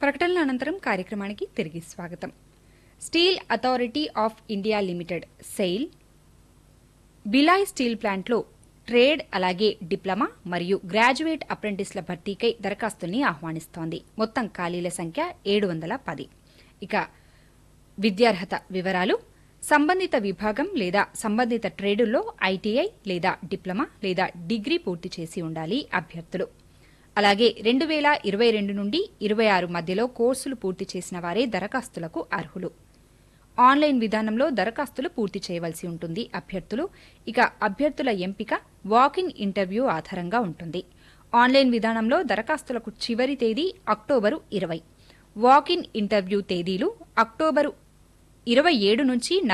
ప్రకటనల అనంతరం కార్యక్రమానికి తిరిగి స్వాగతం steel authority of India limited SAIL Bhilai steel ప్లాంట్లో ట్రేడ్ అలాగే డిప్లొమా మరియు గ్రాడ్యుయేట్ అప్రెంటిస్ల భర్తీకై దరఖాస్తుల్ని ఆహ్వానిస్తోంది మొత్తం ఖాళీల సంఖ్య ఏడు వందల పది ఇక విద్యార్హత వివరాలు సంబంధిత విభాగం లేదా సంబంధిత ట్రేడుల్లో ఐటీఐ లేదా డిప్లొమా లేదా డిగ్రీ పూర్తి చేసి ఉండాలి అభ్యర్థులు అలాగే రెండు వేల ఇరవై రెండు నుండి ఇరవై ఆరు మధ్యలో కోర్సులు పూర్తి చేసిన వారే దరఖాస్తులకు అర్హులు ఆన్లైన్ విధానంలో దరఖాస్తులు పూర్తి చేయవలసి ఉంటుంది అభ్యర్థులు ఇక అభ్యర్థుల ఎంపిక వాకిన్ ఇంటర్వ్యూ ఆధారంగా ఉంటుంది ఆన్లైన్ విధానంలో దరఖాస్తులకు చివరి తేదీ అక్టోబరు ఇరవై వాకిన్ ఇంటర్వ్యూ తేదీలు అక్టోబరు ఇరవై ఏడు నుంచి